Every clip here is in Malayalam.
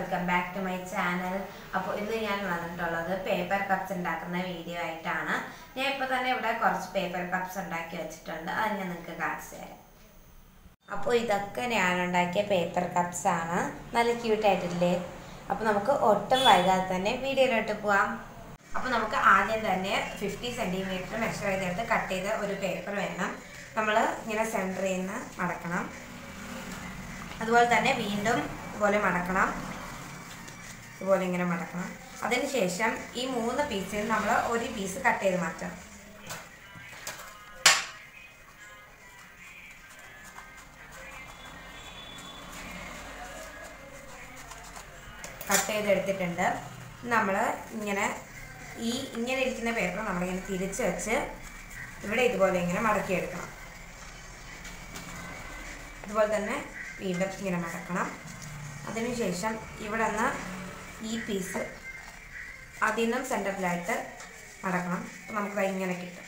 welcome back to my channel അപ്പോൾ ഇന്ന് ഞാൻ വന്നിട്ടുള്ളത് പേപ്പർ കപ്സ് ഉണ്ടാക്കുന്ന വീഡിയോ ആയിട്ടാണ് ഞാൻ ഇപ്പോൾ തന്നെ ഇവിടെ കുറച്ച് പേപ്പർ കപ്സ് ഉണ്ടാക്കി വെച്ചിട്ടുണ്ട് അത് ഞാൻ നിങ്ങൾക്ക് കാണിച്ചു തരാം അപ്പോൾ ഇതൊക്കെ ഞാൻ ഉണ്ടാക്കിയ പേപ്പർ കപ്സ് ആണ് നല്ല ക്യൂട്ടായിട്ടില്ലേ അപ്പോൾ നമുക്ക് ഒട്ടും വൈകാതെ തന്നെ വീഡിയോയിലോട്ട് പോവാം അപ്പോൾ നമുക്ക് ആദ്യം തന്നെ ഫിഫ്റ്റി സെൻറ്റിമീറ്റർ മെഷർ ചെയ്തെടുത്ത് കട്ട് ചെയ്ത ഒരു പേപ്പർ വേണം നമ്മൾ ഇങ്ങനെ സെൻറ്ററിൽ നിന്ന് മടക്കണം അതുപോലെ തന്നെ വീണ്ടും ഇതുപോലെ മടക്കണം ഇതുപോലെ ഇങ്ങനെ മടക്കണം അതിനുശേഷം ഈ മൂന്ന് പീസിൽ നമ്മൾ ഒരു പീസ് കട്ട് ചെയ്ത് മാറ്റാം കട്ട് ചെയ്തെടുത്തിട്ടുണ്ട് നമ്മൾ ഇങ്ങനെ ഈ ഇങ്ങനെ ഇരിക്കുന്ന പേപ്പർ നമ്മളിങ്ങനെ തിരിച്ച് വെച്ച് ഇവിടെ ഇതുപോലെ ഇങ്ങനെ മടക്കിയെടുക്കണം അതുപോലെ തന്നെ വീണ്ടും ഇങ്ങനെ മടക്കണം അതിനുശേഷം ഇവിടെ നിന്ന് ഈ പീസ് അതിൽ നിന്നും സെൻറ്ററിലായിട്ട് മടക്കണം അപ്പോൾ നമുക്ക് ഇങ്ങനെ കിട്ടും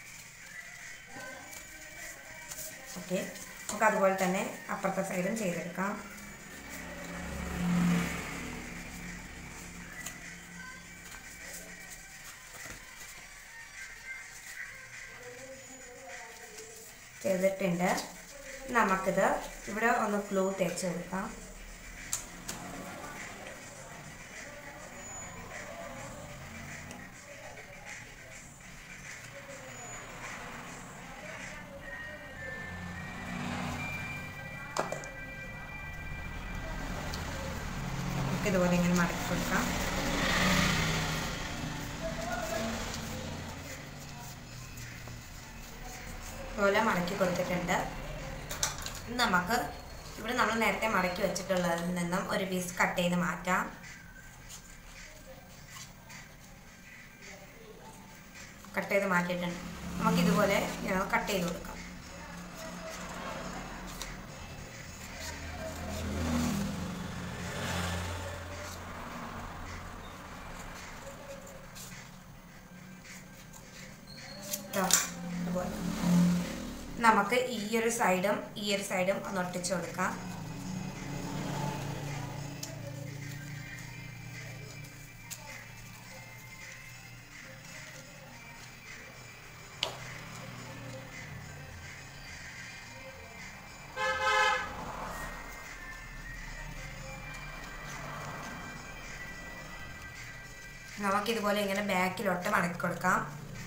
ഓക്കെ നമുക്ക് അതുപോലെ തന്നെ അപ്പുറത്തെ സൈഡും ചെയ്തെടുക്കാം ചെയ്തിട്ടുണ്ട് നമുക്കിത് ഇവിടെ ഒന്ന് ഗ്ലൂ തേച്ച് കൊടുക്കാം ഇതുപോലെ ഇങ്ങനെ മടക്കി കൊടുക്കാം ഇതുപോലെ മടക്കി കൊടുത്തിട്ടുണ്ട് ഇനി നമുക്ക് ഇവിടെ നമ്മൾ നേരത്തെ മടക്കി വെച്ചിട്ടുള്ളതിൽ നിന്നും ഒരു പീസ് കട്ട് ചെയ്ത് മാറ്റാം കട്ട് ചെയ്ത് മാറ്റിയിട്ടുണ്ട് നമുക്ക് ഇതുപോലെ കട്ട് ചെയ്ത് കൊടുക്കാം ഇതുപോലെ നമുക്ക് ഈ ഒരു സൈഡും ഈ ഒരു സൈഡും ഒന്ന് ഒട്ടിച്ചു കൊടുക്കാം നമുക്കിതുപോലെ ഇങ്ങനെ ബാക്കിലോട്ട് മടക്കി കൊടുക്കാം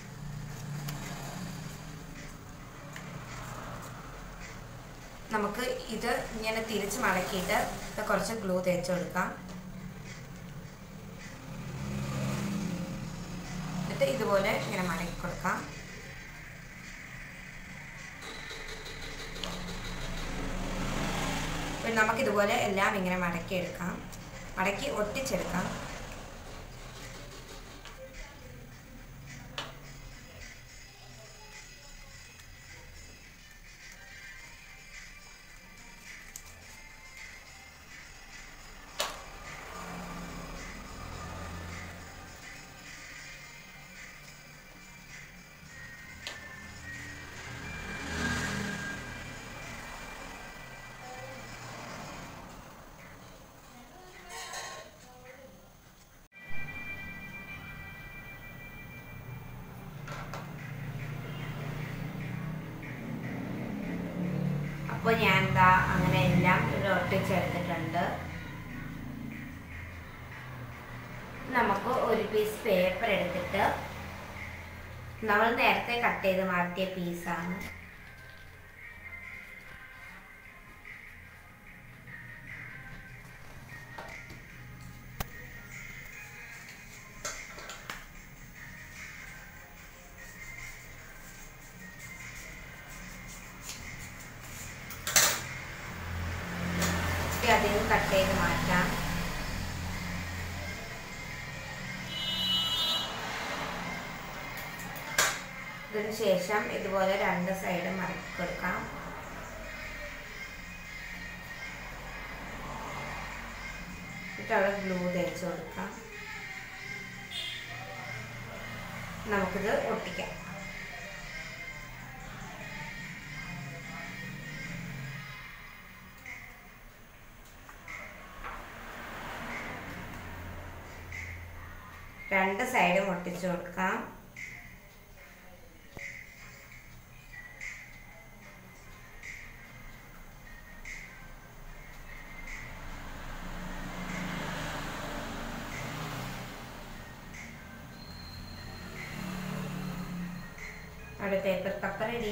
നമുക്ക് ഇത് ഇങ്ങനെ തിരിച്ച് മടക്കിയിട്ട് ഇത് കുറച്ച് ഗ്ലൂ തേച്ച് കൊടുക്കാം എന്നിട്ട് ഇതുപോലെ ഇങ്ങനെ മടക്കി കൊടുക്കാം പിന്നെ നമുക്കിതുപോലെ എല്ലാം ഇങ്ങനെ മടക്കി എടുക്കാം മടക്കി ഒട്ടിച്ചെടുക്കാം അപ്പോൾ ഞാൻ എന്താ അങ്ങനെ എല്ലാം ഇവിടെ ഒട്ടിച്ചെടുത്തിട്ടുണ്ട് നമുക്ക് ഒരു പീസ് പേപ്പർ എടുത്തിട്ട് നമ്മൾ നേരത്തെ കട്ട് ചെയ്ത് മാറ്റിയ പീസാണ് അതിൽ കട്ട് ചെയ്ത് മാറ്റാം ഇതിന് ശേഷം ഇതുപോലെ രണ്ട് സൈഡും മടക്കി കൊടുക്കാം എന്നിട്ട് അവിടെ ഗ്ലൂ തേച്ച് കൊടുക്കാം നമുക്കിത് ഒട്ടിക്കാം രണ്ട് സൈഡും ഒട്ടിച്ചു കൊടുക്കാം അവിടെ പേപ്പർ കപ്പ് റെഡി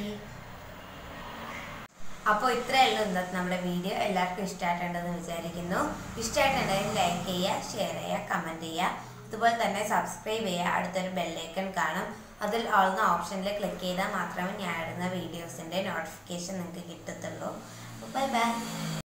അപ്പോൾ ഇത്രയേ ഉള്ളൂ ഇന്നത്തെ നമ്മുടെ വീഡിയോ എല്ലാവർക്കും ഇഷ്ടമായിട്ടുണ്ടെന്ന് വിചാരിക്കുന്നു ഇഷ്ടമായിട്ടുണ്ടെങ്കിൽ ലൈക്ക് ചെയ്യുക ഷെയർ ചെയ്യുക കമൻറ്റ് ചെയ്യുക അതുപോലെ തന്നെ സബ്സ്ക്രൈബ് ചെയ്യുക അടുത്തൊരു ബെല്ലൈക്കൺ കാണും അതിൽ ഓൾന്ന ഓപ്ഷനിൽ ക്ലിക്ക് ചെയ്താൽ മാത്രമേ ഞാൻ ഇടുന്ന വീഡിയോസിൻ്റെ നോട്ടിഫിക്കേഷൻ നിങ്ങൾക്ക് കിട്ടത്തുള്ളൂ ബൈ ബൈ